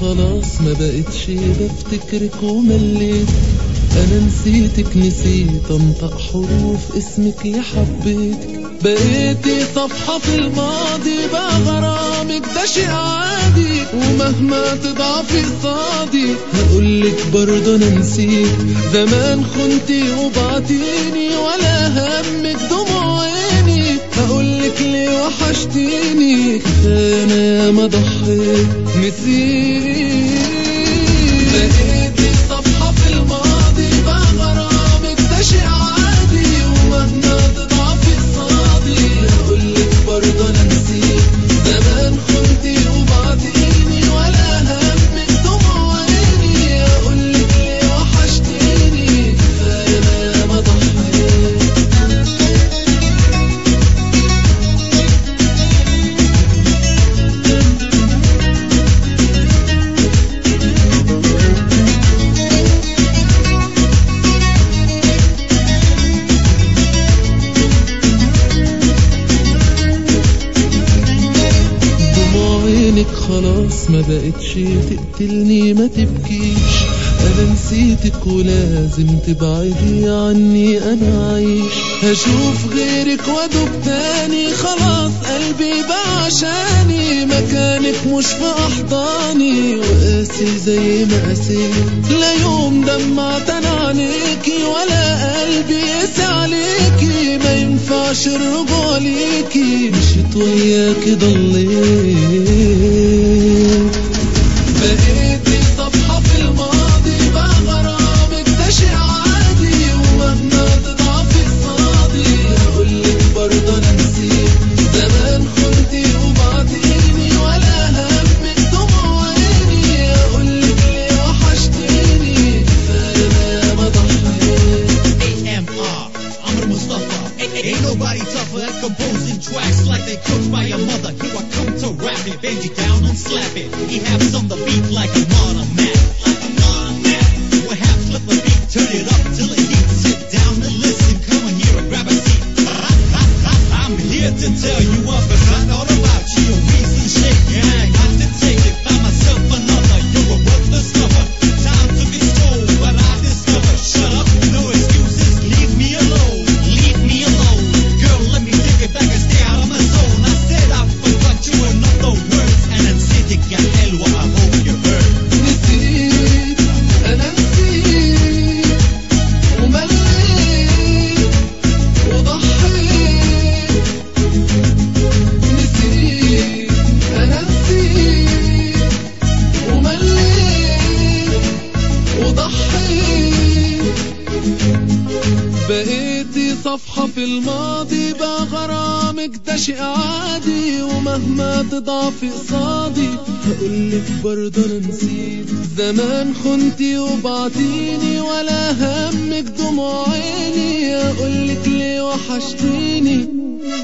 خلاص ما بقتش بفتكرك ومليت انا نسيتك نسيت انطق حروف اسمك اللي حبيتك بقيتي صفحة في الماضي بقى غرامك ده شيء عادي ومهما تضعفي قصادي هقولك برضه انا نسيت زمان خنتي وبعتيني ولا همك دموع عيني هقولك ليه وحشتيني كفاية انا ياما ضحيت نسيت بقيتي صفحة في الماضي بقى غرامك ده شيء عادي ومهما تضعفي قصادي هقولك برضه انا نسيت زمان خنتي وبعتيني ولا همك دموع عيني هقولك ليه وحشتيني كفاية انا ياما ضحيت دموع عينك خلاص ما بقتش تقتلني ما تبكيش انا نسيتك ولازم تبعدي عني انا عايش هشوف غيرك وادوب تاني خلاص قلبي بقى عشاني مكانك مش في احضاني وقاسي زي ما قاسيت لا يوم دمعت انا عليكي ولا قلبي يسعى عليكي ما ينفعش الرجوع ليكي مشيت وياكي ضليت بقيتي صفحة في الماضي بقى غرامك ده شيء عادي ومهما تضعفي قصادي هقولك برضه انا نسيت زمان خنتي وبعتيني ولا همك دموع عيني هقولك ليه وحشتيني كفاية انا ياما ضحيت AMR, Amr Mustafa. A- Ain't nobody tougher at composing tracks like they cooked by your mother. Here I come to rap it, bend you down and slap it. He haps on the beat like a automat. Like a automat. What haps, flip the beat, turn it up till it heats. Sit down and listen, come on here and grab a seat. I'm here to tell you what behind all about you. Your reason shake, yeah, I got to take it. Find myself another, you're a worthless lover. Time took its toll, but I discovered. Shut up, no excuses, leave me alone. Leave me alone. Girl, let me take it back and stay out of my zone. I said I forgot you in other words. And I'm sitting at Elwa, I hope you heard. نسيت انا نسيت ومليت وضحيت نسيت انا نسيت ومليت وضحيت بقيتي صفحة في الماضي بقى غرامك ده شيء عادي ومهما تضعفي قصادي هقولك برضه انا نسيت زمان خنتي وبعتيني ولا همك دموع عيني هقولك ليه وحشتيني